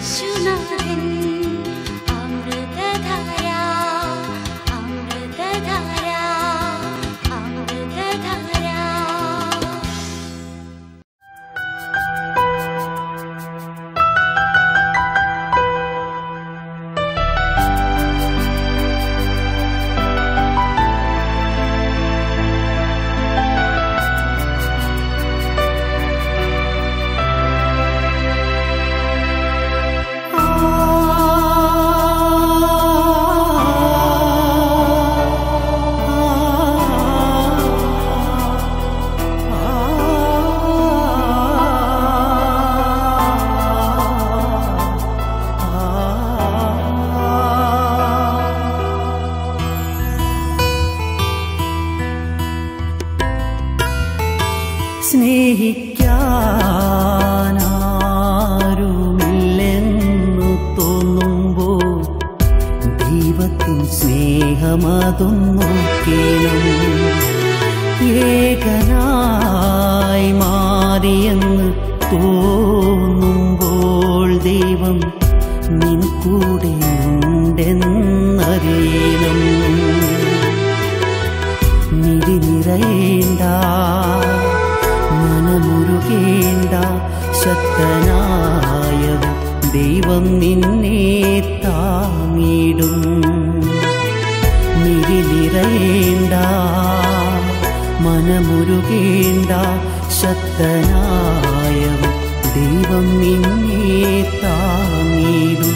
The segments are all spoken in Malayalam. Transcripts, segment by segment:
യേശുനാഥൻ അമൃതധാര അമൃതധാര അമൃതധാര സ്നേഹിക്കാനാരുമില്ലെന്നു തോന്നുമ്പോൾ ദൈവത്തിൻ സ്നേഹമതൊന്നു കേണം ഏകനായി മാറിയെന്ന് തോന്നുമ്പോൾ ദൈവം നിൻ കൂടെ ഉണ്ടെന്നറിയണം നിധി നിറയേണ്ട മനമുരുകേണ്ട ശക്തനായവൻ ദൈവം നിന്നെ താങ്ങിടും നിധി നിറയേണ്ട മനമുരുകേണ്ട ശക്തനായവൻ ദൈവം നിന്നെ താങ്ങിടും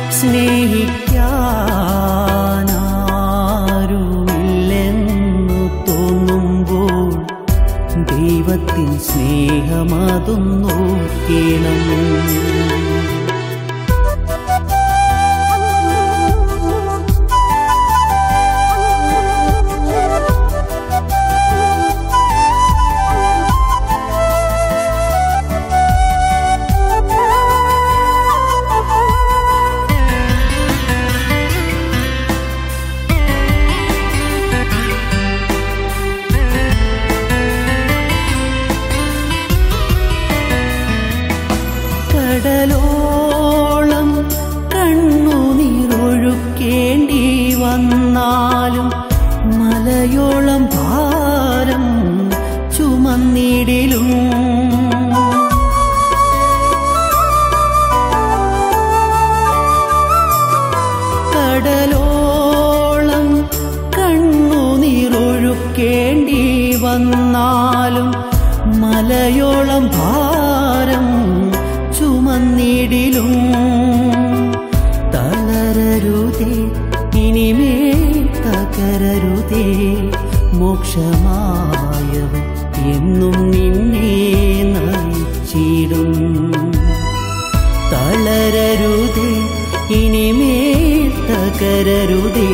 സ്നേഹിക്കാനാരുമില്ലെന്നു തോന്നുമ്പോൾ ദൈവത്തിൻ സ്നേഹമതൊന്നു കേണം കടലോളം കണ്ണുനീരൊഴുക്കേണ്ടി വന്നാലും മലയോളം ഭാരം ചുമന്നിടിലും കടലോളം കണ്ണുനീരൊഴുക്കേണ്ടി വന്നാലും മലയോളം ഭാരം ചുമന്നിടിലും തളരരുതേ ഇനിമേൽ തകരരുതേ മോക്ഷമായവൻ എന്നും നിന്നെ നയിച്ചിടും തളരരുതേ ഇനിമേൽ തകരരുതേ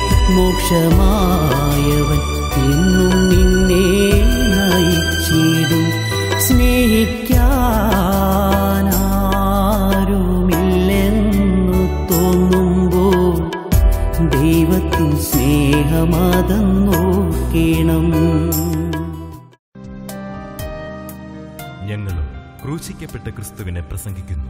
മോക്ഷമായവൻ എന്നും നിന്നെ നയിച്ചിടും സ്നേഹിക്കാനാരുമില്ലെന്നു തോന്നുമ്പോൾ ദൈവത്തിൻ സ്നേഹമതെന്നോ കേണം ഞങ്ങളും ക്രൂശിക്കപ്പെട്ട ക്രിസ്തുവിനെ പ്രസംഗിക്കുന്നു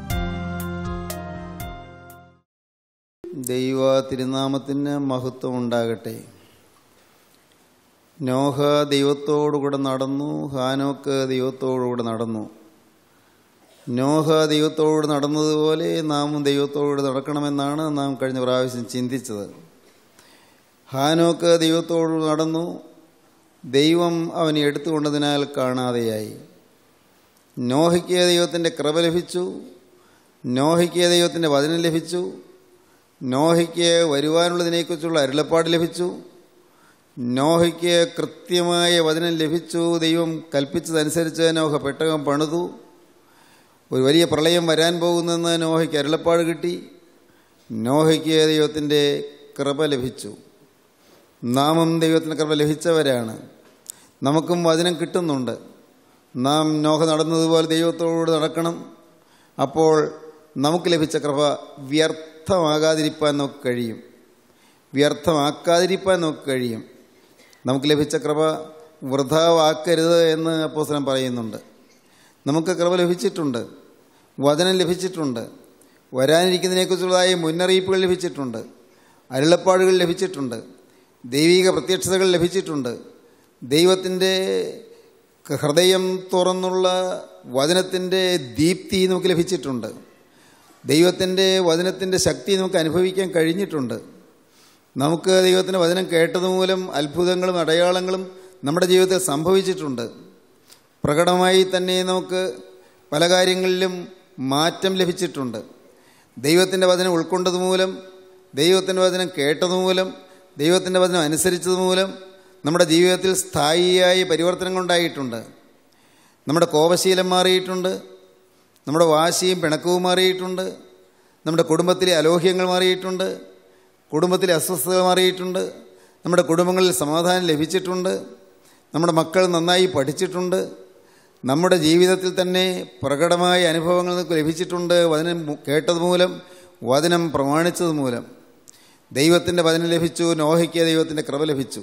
ദൈവ തിരുനാമത്തിന് മഹത്വം ഉണ്ടാകട്ടെ നോഹ ദൈവത്തോടുകൂടെ നടന്നു ഹാനോക്ക് ദൈവത്തോടുകൂടെ നടന്നു നോഹ ദൈവത്തോട് നടന്നതുപോലെ നാമും ദൈവത്തോട് നടക്കണമെന്നാണ് നാം കഴിഞ്ഞ പ്രാവശ്യം ചിന്തിച്ചത് ഹാനോക്ക് ദൈവത്തോട് നടന്നു ദൈവം അവനെ എടുത്തുകൊണ്ടതിനാൽ കാണാതെയായി നോഹയ്ക്ക് ദൈവത്തിൻ്റെ കൃപ ലഭിച്ചു നോഹയ്ക്ക് ദൈവത്തിൻ്റെ വചനം ലഭിച്ചു നോഹയ്ക്ക് വരുവാനുള്ളതിനെക്കുറിച്ചുള്ള അരുളപ്പാട് ലഭിച്ചു നോഹയ്ക്ക് കൃത്യമായ വചനം ലഭിച്ചു ദൈവം കൽപ്പിച്ചതനുസരിച്ച് നോഹ പെട്ടകം പണിതു ഒരു വലിയ പ്രളയം വരാൻ പോകുന്നെന്ന് നോഹയ്ക്ക് അരുളപ്പാട് കിട്ടി നോഹയ്ക്ക് ദൈവത്തിൻ്റെ കൃപ ലഭിച്ചു നാമും ദൈവത്തിന് കൃപ ലഭിച്ചവരാണ് നമുക്കും വചനം കിട്ടുന്നുണ്ട് നാം നോഹ നടന്നതുപോലെ ദൈവത്തോട് നടക്കണം അപ്പോൾ നമുക്ക് ലഭിച്ച കൃപ വ്യർത്ഥമാകാതിരിക്കാൻ നമുക്ക് കഴിയും വ്യർത്ഥമാക്കാതിരിക്കാൻ നമുക്ക് കഴിയും നമുക്ക് ലഭിച്ച കൃപ വൃഥാവാക്കരുത് എന്ന് അപ്പോസ്തലൻ പറയുന്നുണ്ട് നമുക്ക് കൃപ ലഭിച്ചിട്ടുണ്ട് വചനം ലഭിച്ചിട്ടുണ്ട് വരാനിരിക്കുന്നതിനെക്കുറിച്ചുള്ളതായ മുന്നറിയിപ്പുകൾ ലഭിച്ചിട്ടുണ്ട് അരുളപ്പാടുകൾ ലഭിച്ചിട്ടുണ്ട് ദൈവിക പ്രത്യക്ഷതകൾ ലഭിച്ചിട്ടുണ്ട് ദൈവത്തിൻ്റെ ഹൃദയം തുറന്നുള്ള വചനത്തിൻ്റെ ദീപ്തി നമുക്ക് ലഭിച്ചിട്ടുണ്ട് ദൈവത്തിൻ്റെ വചനത്തിൻ്റെ ശക്തി നമുക്ക് അനുഭവിക്കാൻ കഴിഞ്ഞിട്ടുണ്ട് നമുക്ക് ദൈവത്തിൻ്റെ വചനം കേട്ടതുമൂലം അത്ഭുതങ്ങളും അടയാളങ്ങളും നമ്മുടെ ജീവിതത്തിൽ സംഭവിച്ചിട്ടുണ്ട് പ്രകടമായി തന്നെ നമുക്ക് പല കാര്യങ്ങളിലും മാറ്റം ലഭിച്ചിട്ടുണ്ട് ദൈവത്തിൻ്റെ വചനം ഉൾക്കൊണ്ടതുമൂലം ദൈവത്തിൻ്റെ വചനം കേട്ടതുമൂലം ദൈവത്തിൻ്റെ വചനം അനുസരിച്ചതുമൂലം നമ്മുടെ ജീവിതത്തിൽ സ്ഥായിയായ പരിവർത്തനങ്ങൾ ഉണ്ടായിട്ടുണ്ട് നമ്മുടെ കോപശീലം മാറിയിട്ടുണ്ട് നമ്മുടെ വാശിയും പിണക്കവും മാറിയിട്ടുണ്ട് നമ്മുടെ കുടുംബത്തിലെ അലോഹ്യങ്ങൾ മാറിയിട്ടുണ്ട് കുടുംബത്തിലെ അസ്വസ്ഥത മാറിയിട്ടുണ്ട് നമ്മുടെ കുടുംബങ്ങളിൽ സമാധാനം ലഭിച്ചിട്ടുണ്ട് നമ്മുടെ മക്കൾ നന്നായി പഠിച്ചിട്ടുണ്ട് നമ്മുടെ ജീവിതത്തിൽ തന്നെ പ്രകടമായ അനുഭവങ്ങൾ നമുക്ക് ലഭിച്ചിട്ടുണ്ട് വചനം കേട്ടത് മൂലം വചനം പ്രമാണിച്ചത് മൂലം ദൈവത്തിൻ്റെ വചനം ലഭിച്ചു നോഹയ്ക്ക് ദൈവത്തിൻ്റെ കൃപ ലഭിച്ചു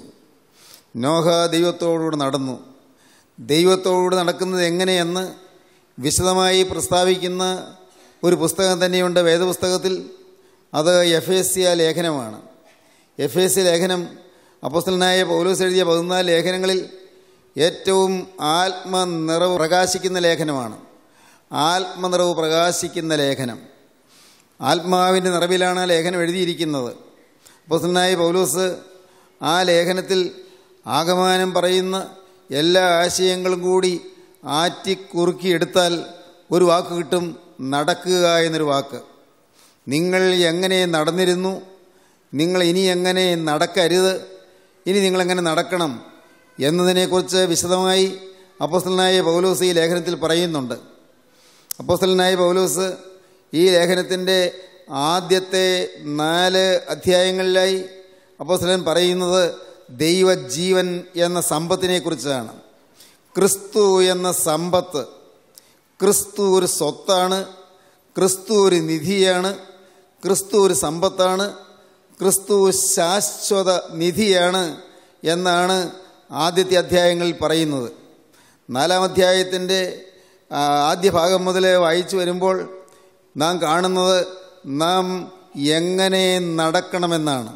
നോഹ ദൈവത്തോടുകൂടി നടന്നു ദൈവത്തോടുകൂടി നടക്കുന്നത് എങ്ങനെയെന്ന് വിശദമായി പ്രസ്താവിക്കുന്ന ഒരു പുസ്തകം തന്നെയുണ്ട് വേദപുസ്തകത്തിൽ അത് എഫ് എസ് സിയ ലേഖനമാണ് എഫ് എസ് സി ലേഖനം അപ്പോസ്റ്റലനായ പൗലോസ് എഴുതിയ പതിനാല് ലേഖനങ്ങളിൽ ഏറ്റവും ആത്മനിറവ് പ്രകാശിക്കുന്ന ലേഖനമാണ് ആത്മനിറവ് പ്രകാശിക്കുന്ന ലേഖനം ആത്മാവിൻ്റെ നിറവിലാണ് ആ ലേഖനം എഴുതിയിരിക്കുന്നത് അപ്പോസ്റ്റലനായ പൗലോസ് ആ ലേഖനത്തിൽ ആഗമാനം പറയുന്ന എല്ലാ ആശയങ്ങളും കൂടി ആറ്റിക്കുറുക്കി എടുത്താൽ ഒരു വാക്ക് കിട്ടും നടക്കുക എന്നൊരു വാക്ക് നിങ്ങൾ എങ്ങനെ നടന്നിരുന്നു നിങ്ങൾ ഇനി എങ്ങനെ നടക്കരുത് ഇനി നിങ്ങളെങ്ങനെ നടക്കണം എന്നതിനെക്കുറിച്ച് വിശദമായി അപ്പോസ്റ്റലനായ പൗലോസ് ഈ ലേഖനത്തിൽ പറയുന്നുണ്ട് അപ്പോസ്റ്റലനായ പൗലോസ് ഈ ലേഖനത്തിൻ്റെ ആദ്യത്തെ നാല് അധ്യായങ്ങളിലായി അപ്പോസ്റ്റലൻ പറയുന്നത് ദൈവജീവൻ എന്ന സമ്പത്തിനെക്കുറിച്ചാണ് ക്രിസ്തു എന്ന സമ്പത്ത് ക്രിസ്തു ഒരു സ്വത്താണ് ക്രിസ്തു ഒരു നിധിയാണ് ക്രിസ്തു ഒരു സമ്പത്താണ് ക്രിസ്തു ശാശ്വത നിധിയാണ് എന്നാണ് ആദ്യത്തെ അധ്യായങ്ങളിൽ പറയുന്നത് നാലാം അധ്യായത്തിൻ്റെ ആ, ആദ്യ ഭാഗം മുതൽ വായിച്ചു വരുമ്പോൾ നാം കാണുന്നത് നാം എങ്ങനെ നടക്കണമെന്നാണ്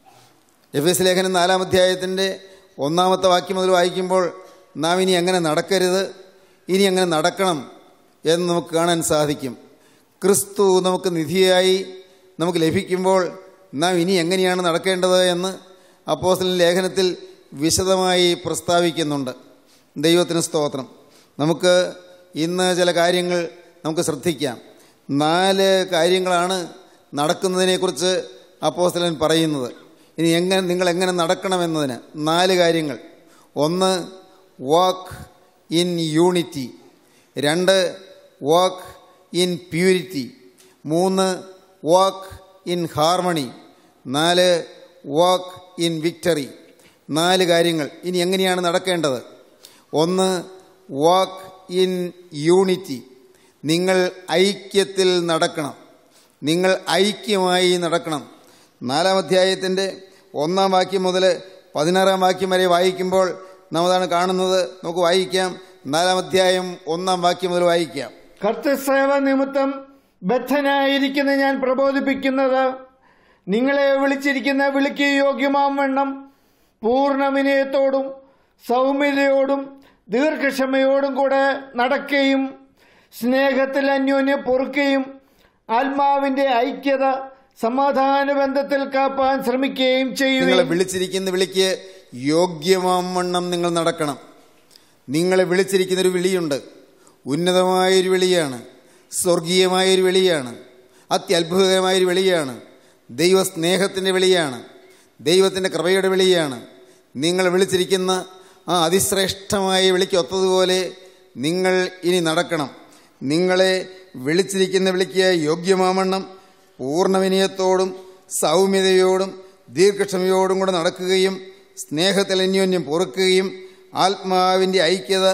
എഫ് എസ് ലേഖനം നാലാം അധ്യായത്തിൻ്റെ ഒന്നാമത്തെ വാക്യം മുതൽ വായിക്കുമ്പോൾ നാം ഇനി എങ്ങനെ നടക്കരുത് ഇനി എങ്ങനെ നടക്കണം എന്ന് നമുക്ക് കാണാൻ സാധിക്കും ക്രിസ്തു നമുക്ക് നിധിയായി നമുക്ക് ലഭിക്കുമ്പോൾ നാം ഇനി എങ്ങനെയാണ് നടക്കേണ്ടത് എന്ന് അപ്പോസ്റ്റലൻ ലേഖനത്തിൽ വിശദമായി പ്രസ്താവിക്കുന്നുണ്ട് ദൈവത്തിന് സ്തോത്രം നമുക്ക് ഇന്ന് ചില കാര്യങ്ങൾ നമുക്ക് ശ്രദ്ധിക്കാം നാല് കാര്യങ്ങളാണ് നടക്കുന്നതിനെക്കുറിച്ച് അപ്പോസ്റ്റലൻ പറയുന്നത് ഇനി എങ്ങനെ നിങ്ങൾ എങ്ങനെ നടക്കണമെന്നതിന് നാല് കാര്യങ്ങൾ ഒന്ന് വാക്ക് ഇൻ യൂണിറ്റി രണ്ട് വാക്ക് ഇൻ പ്യൂരിറ്റി മൂന്ന് വാക്ക് ഇൻ ഹാർമണി നാല് വാക്ക് ഇൻ വിക്ടറി നാല് കാര്യങ്ങൾ ഇനി എങ്ങനെയാണ് നടക്കേണ്ടത് ഒന്ന് വാക്ക് ഇൻ യൂണിറ്റി നിങ്ങൾ ഐക്യത്തിൽ നടക്കണം നിങ്ങൾ ഐക്യമായി നടക്കണം നാലാം അധ്യായത്തിൻ്റെ ഒന്നാം വാക്യം മുതൽ പതിനാറാം വാക്യം വരെ വായിക്കുമ്പോൾ നാം അതാണ് കാണുന്നത് നമുക്ക് വായിക്കാം നാലാം അധ്യായം ഒന്നാം വാക്യം മുതൽ വായിക്കാം കർത്തസേവ നിമിത്തം ബദ്ധനായിരിക്കുന്ന ഞാൻ പ്രബോധിപ്പിക്കുന്നത് നിങ്ങളെ വിളിച്ചിരിക്കുന്ന വിളിക്ക് യോഗ്യമാം വണ്ണം പൂർണ്ണ വിനയത്തോടും സൗമ്യതയോടും ദീർഘക്ഷമയോടും കൂടെ നടക്കുകയും സ്നേഹത്തിൽ അന്യോന്യം പൊറുക്കുകയും ആത്മാവിന്റെ ഐക്യത സമാധാന ബന്ധത്തിൽ കാപ്പാൻ ശ്രമിക്കുകയും നിങ്ങളെ ചെയ്യുകയും വിളിച്ചിരിക്കുന്ന വിളിക്ക് യോഗ്യമാം വണ്ണം നിങ്ങൾ നടക്കണം നിങ്ങളെ വിളിച്ചിരിക്കുന്നൊരു വിളിയുണ്ട് ഉന്നതമായൊരു വിളിയാണ് സ്വർഗീയമായൊരു വിളിയാണ് അത്യത്ഭുതകരമായൊരു വിളിയാണ് ദൈവസ്നേഹത്തിൻ്റെ വിളിയാണ് ദൈവത്തിൻ്റെ കൃപയുടെ വിളിയാണ് നിങ്ങൾ വിളിച്ചിരിക്കുന്ന ആ അതിശ്രേഷ്ഠമായ വിളിക്ക് ഒത്തതുപോലെ നിങ്ങൾ ഇനി നടക്കണം നിങ്ങളെ വിളിച്ചിരിക്കുന്ന വിളിക്ക് യോഗ്യമാവണ്ണം പൂർണ്ണവിനയത്തോടും സൗമ്യതയോടും ദീർഘക്ഷമയോടും കൂടെ നടക്കുകയും സ്നേഹത്തിൽ അന്യോന്യം പൊറുക്കുകയും ആത്മാവിൻ്റെ ഐക്യത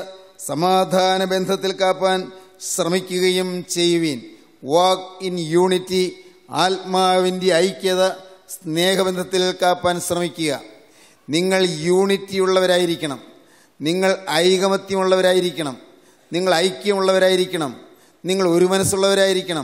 സമാധാന ബന്ധത്തിൽ കാപ്പാൻ ശ്രമിക്കുകയും ചെയ്യുവീൻ വാക്ക് ഇൻ യൂണിറ്റി ആത്മാവിൻ്റെ ഐക്യത സ്നേഹബന്ധത്തിൽ കാപ്പാൻ ശ്രമിക്കുക നിങ്ങൾ യൂണിറ്റി ഉള്ളവരായിരിക്കണം നിങ്ങൾ ഐകമത്യമുള്ളവരായിരിക്കണം നിങ്ങൾ ഐക്യമുള്ളവരായിരിക്കണം നിങ്ങൾ ഒരു മനസ്സുള്ളവരായിരിക്കണം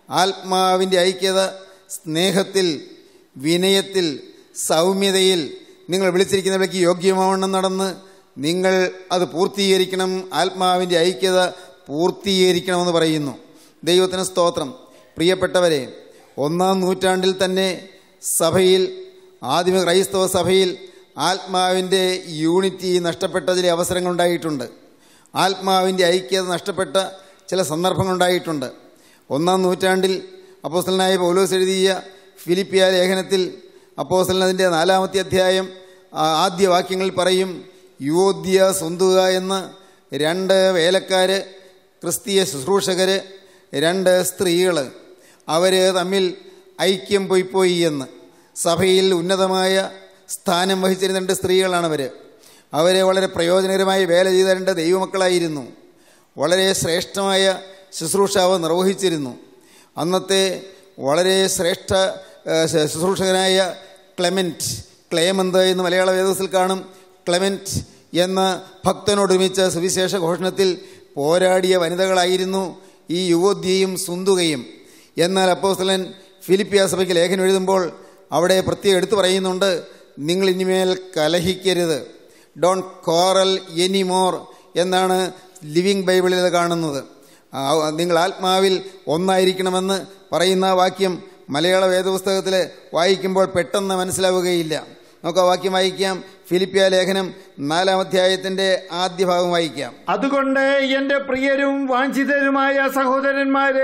ആത്മാവിൻ്റെ ഐക്യത സ്നേഹത്തിൽ വിനയത്തിൽ സൗമ്യതയിൽ നിങ്ങൾ വിളിച്ചിരിക്കുന്നവർക്ക് യോഗ്യമാവണ്ണം നടന്ന് നിങ്ങൾ അത് പൂർത്തീകരിക്കണം ആത്മാവിൻ്റെ ഐക്യത പൂർത്തീകരിക്കണമെന്ന് പറയുന്നു ദൈവത്തിന് സ്തോത്രം പ്രിയപ്പെട്ടവരെ ഒന്നാം നൂറ്റാണ്ടിൽ തന്നെ സഭയിൽ ആദിമ ക്രൈസ്തവ സഭയിൽ ആത്മാവിൻ്റെ യൂണിറ്റി നഷ്ടപ്പെട്ട ചില അവസരങ്ങളുണ്ടായിട്ടുണ്ട് ആത്മാവിൻ്റെ ഐക്യത നഷ്ടപ്പെട്ട ചില സന്ദർഭങ്ങളുണ്ടായിട്ടുണ്ട് ഒന്നാം നൂറ്റാണ്ടിൽ അപ്പോസ്റ്റലനായ പൗലോസ് എഴുതിയ ഫിലിപ്പിയ ലേഖനത്തിൽ അപ്പോസ്റ്റലനതിൻ്റെ നാലാമത്തെ അധ്യായം ആ, ആദ്യ വാക്യങ്ങളിൽ പറയും യുവോദ്യ സ്വന്തുക എന്ന് രണ്ട് വേലക്കാർ ക്രിസ്തീയ ശുശ്രൂഷകർ രണ്ട് സ്ത്രീകൾ അവർ തമ്മിൽ ഐക്യം പോയിപ്പോയി എന്ന് സഭയിൽ ഉന്നതമായ സ്ഥാനം വഹിച്ചിരുന്ന രണ്ട് സ്ത്രീകളാണവർ അവരെ വളരെ പ്രയോജനകരമായി വേല ചെയ്ത രണ്ട് ദൈവമക്കളായിരുന്നു വളരെ ശ്രേഷ്ഠമായ ശുശ്രൂഷ അവർ നിർവഹിച്ചിരുന്നു അന്നത്തെ വളരെ ശ്രേഷ്ഠ ആ, ശ- ശുശ്രൂഷകനായ ക്ലെമൻറ്റ് ക്ലേമന്ത് എന്ന് മലയാള വേദത്തിൽ കാണും ക്ലെമൻറ്റ് എന്ന ഭക്തനോടൊരുമിച്ച സുവിശേഷ ഘോഷണത്തിൽ പോരാടിയ വനിതകളായിരുന്നു ഈ യുവോദ്യയും സുന്തുകയും എന്നാൽ അപ്പോസ്തലൻ ഫിലിപ്പിയ സഭയ്ക്ക് ലേഖനം എഴുതുമ്പോൾ അവിടെ പ്രത്യേകം എടുത്തു പറയുന്നുണ്ട് നിങ്ങൾ ഇനിമേൽ കലഹിക്കരുത് ഡോൺ കോറൽ എനിമോർ എന്നാണ് ലിവിങ് ബൈബിളിൽ ഇത് കാണുന്നത് ആ, നിങ്ങൾ ആത്മാവിൽ ഒന്നായിരിക്കണമെന്ന് പറയുന്ന ആ വാക്യം മലയാള വേദപുസ്തകത്തിൽ വായിക്കുമ്പോൾ പെട്ടെന്ന് മനസ്സിലാവുകയില്ല നമുക്ക് ആ വാക്യം വായിക്കാം ഫിലിപ്പിയ ലേഖനം നാലാം അധ്യായത്തിൻ്റെ ആദ്യ ഭാഗം വായിക്കാം അതുകൊണ്ട് എൻ്റെ പ്രിയരും വാഞ്ചിതരുമായ സഹോദരന്മാരെ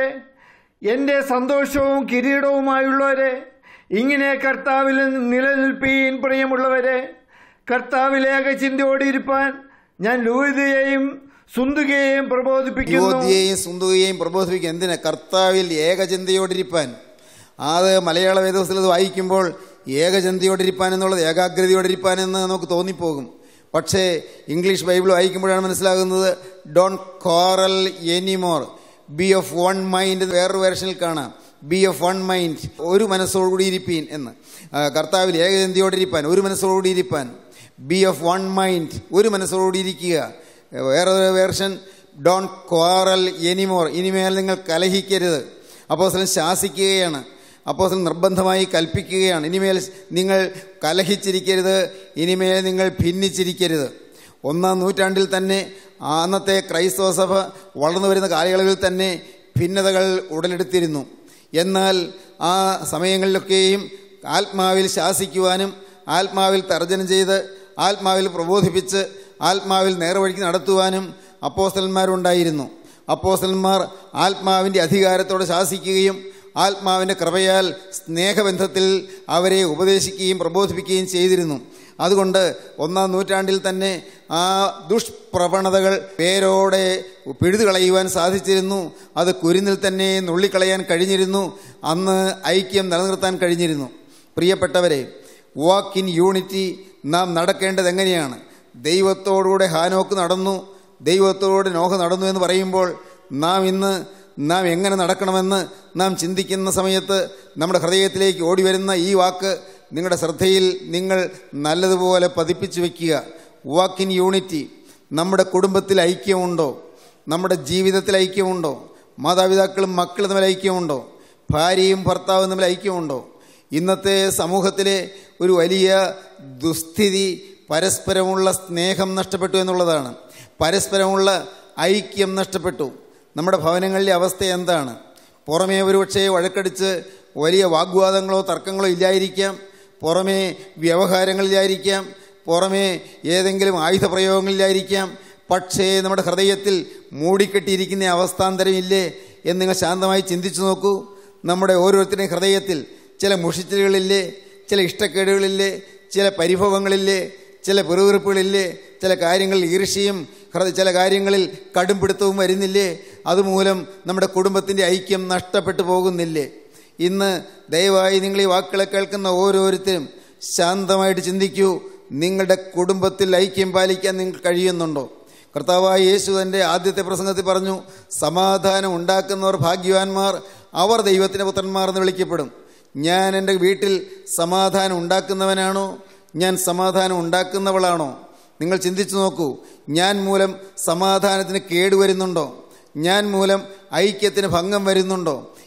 എൻ്റെ സന്തോഷവും കിരീടവുമായുള്ളവരെ ഇങ്ങനെ കർത്താവിൽ നിലനിൽപ്പീൻ പ്രിയമുള്ളവരെ കർത്താവിലേക ചിന്തയോടിരിപ്പാൻ ഞാൻ ലൂതിയെയും സുന്ദുകയെയും പ്രബോധിപ്പിക്കുന്നു യുവതിയെയും സുന്ദുകയെയും പ്രബോധിപ്പിക്കുക എന്തിന് കർത്താവിൽ ഏകചിന്തയോടിരിപ്പാൻ അത് മലയാള വേദവസ്ഥയിൽ അത് വായിക്കുമ്പോൾ ഏകചിന്തയോടിരിപ്പാൻ എന്നുള്ളത് ഏകാഗ്രതയോടിരിപ്പാൻ എന്ന് നമുക്ക് തോന്നിപ്പോകും പക്ഷേ ഇംഗ്ലീഷ് ബൈബിൾ വായിക്കുമ്പോഴാണ് മനസ്സിലാകുന്നത് don't quarrel anymore be of one mind വേറൊരു വേർഷനിൽ കാണാം ബി ഓഫ് വൺ മൈൻഡ് ഒരു മനസ്സോടുകൂടി ഇരിപ്പീൻ എന്ന് ആ, കർത്താവിൽ ഏകചിന്തയോടിരിപ്പാൻ ഒരു മനസ്സോടുകൂടി ഇരിപ്പാൻ ബി ഓഫ് വൺ മൈൻഡ് ഒരു മനസ്സോടുകൂടി ഇരിക്കുക വേറൊരു വേർഷൻ ഡോൺ ക്വാറൽ എനിമോർ ഇനിമേൽ നിങ്ങൾ കലഹിക്കരുത് അപ്പോസ്തലൻ ശാസിക്കുകയാണ് അപ്പോസ്തലൻ നിർബന്ധമായി കൽപ്പിക്കുകയാണ് ഇനിമേൽ നിങ്ങൾ കലഹിച്ചിരിക്കരുത് ഇനിമേൽ നിങ്ങൾ ഭിന്നിച്ചിരിക്കരുത് ഒന്നാം നൂറ്റാണ്ടിൽ തന്നെ ആ അന്നത്തെ ക്രൈസ്തവ സഭ വളർന്നു വരുന്ന കാലയളവിൽ തന്നെ ഭിന്നതകൾ ഉടലെടുത്തിരുന്നു എന്നാൽ ആ സമയങ്ങളിലൊക്കെയും ആത്മാവിൽ ശാസിക്കുവാനും ആത്മാവിൽ തർജ്ജനം ചെയ്ത് ആത്മാവിൽ പ്രബോധിപ്പിച്ച് ആത്മാവിൽ നേർവഴിക്ക് നടത്തുവാനും അപ്പോസ്റ്റലന്മാരുണ്ടായിരുന്നു അപ്പോസ്റ്റലന്മാർ ആത്മാവിൻ്റെ അധികാരത്തോടെ ശാസിക്കുകയും ആത്മാവിൻ്റെ കൃപയാൽ സ്നേഹബന്ധത്തിൽ അവരെ ഉപദേശിക്കുകയും പ്രബോധിപ്പിക്കുകയും ചെയ്തിരുന്നു അതുകൊണ്ട് ഒന്നാം നൂറ്റാണ്ടിൽ തന്നെ ആ ദുഷ്പ്രവണതകൾ പേരോടെ പിഴുതുകളയുവാൻ സാധിച്ചിരുന്നു അത് കുരുന്നിൽ തന്നെ നുള്ളിക്കളയാൻ കഴിഞ്ഞിരുന്നു അന്ന് ഐക്യം നിലനിർത്താൻ കഴിഞ്ഞിരുന്നു പ്രിയപ്പെട്ടവരെ വാക്ക് ഇൻ യൂണിറ്റി നാം നടക്കേണ്ടത് എങ്ങനെയാണ് ദൈവത്തോടുകൂടെ ഹാനോക്ക് നടന്നു ദൈവത്തോടെ നോഹ നടന്നു എന്ന് പറയുമ്പോൾ നാം ഇന്ന് നാം എങ്ങനെ നടക്കണമെന്ന് നാം ചിന്തിക്കുന്ന സമയത്ത് നമ്മുടെ ഹൃദയത്തിലേക്ക് ഓടി വരുന്ന ഈ വാക്ക് നിങ്ങളുടെ ശ്രദ്ധയിൽ നിങ്ങൾ നല്ലതുപോലെ പതിപ്പിച്ചു വയ്ക്കുക വാക്ക് ഇൻ യൂണിറ്റി നമ്മുടെ കുടുംബത്തിൽ ഐക്യമുണ്ടോ നമ്മുടെ ജീവിതത്തിൽ ഐക്യമുണ്ടോ മാതാപിതാക്കളും മക്കളും തമ്മിൽ ഐക്യമുണ്ടോ ഭാര്യയും ഭർത്താവും തമ്മിൽ ഐക്യമുണ്ടോ ഇന്നത്തെ സമൂഹത്തിലെ ഒരു വലിയ ദുസ്ഥിതി പരസ്പരമുള്ള സ്നേഹം നഷ്ടപ്പെട്ടു എന്നുള്ളതാണ് പരസ്പരമുള്ള ഐക്യം നഷ്ടപ്പെട്ടു നമ്മുടെ ഭവനങ്ങളിലെ അവസ്ഥ എന്താണ് പുറമേ ഒരുപക്ഷെ വഴക്കടിച്ച് വലിയ വാഗ്വാദങ്ങളോ തർക്കങ്ങളോ ഇല്ലായിരിക്കാം പുറമേ വ്യവഹാരങ്ങളിലായിരിക്കാം പുറമേ ഏതെങ്കിലും ആയുധ പ്രയോഗങ്ങളിലായിരിക്കാം പക്ഷേ നമ്മുടെ ഹൃദയത്തിൽ മൂടിക്കെട്ടിയിരിക്കുന്ന അവസ്ഥാന്തരമില്ലേ എന്ന് നിങ്ങൾ ശാന്തമായി ചിന്തിച്ചു നോക്കൂ നമ്മുടെ ഓരോരുത്തരുടെയും ഹൃദയത്തിൽ ചില മുഷിച്ചിലുകളില്ലേ ചില ഇഷ്ടക്കേടുകളില്ലേ ചില പരിഭവങ്ങളില്ലേ ചില പെറുവിറുപ്പുകളില്ലേ ചില കാര്യങ്ങളിൽ ഈർഷ്യയും ഹൃദയ ചില കാര്യങ്ങളിൽ കടുംപിടുത്തവും വരുന്നില്ലേ അതുമൂലം നമ്മുടെ കുടുംബത്തിൻ്റെ ഐക്യം നഷ്ടപ്പെട്ടു പോകുന്നില്ലേ ഇന്ന് ദയവായി നിങ്ങൾ ഈ വാക്കുകളെ കേൾക്കുന്ന ഓരോരുത്തരും ശാന്തമായിട്ട് ചിന്തിക്കൂ നിങ്ങളുടെ കുടുംബത്തിൽ ഐക്യം പാലിക്കാൻ നിങ്ങൾക്ക് കഴിയുന്നുണ്ടോ കർത്താവായ യേശു തൻ്റെ ആദ്യത്തെ പ്രസംഗത്തിൽ പറഞ്ഞു സമാധാനം ഉണ്ടാക്കുന്നവർ ഭാഗ്യവാന്മാർ അവർ ദൈവത്തിൻ്റെ പുത്രന്മാർ എന്ന് വിളിക്കപ്പെടും ഞാൻ എൻ്റെ വീട്ടിൽ സമാധാനം ഉണ്ടാക്കുന്നവനാണോ ഞാൻ സമാധാനം ഉണ്ടാക്കുന്നവളാണോ നിങ്ങൾ ചിന്തിച്ചു നോക്കൂ ഞാൻ മൂലം സമാധാനത്തിന് കേടുവരുന്നുണ്ടോ ഞാൻ മൂലം ഐക്യത്തിന് ഭംഗം വരുന്നുണ്ടോ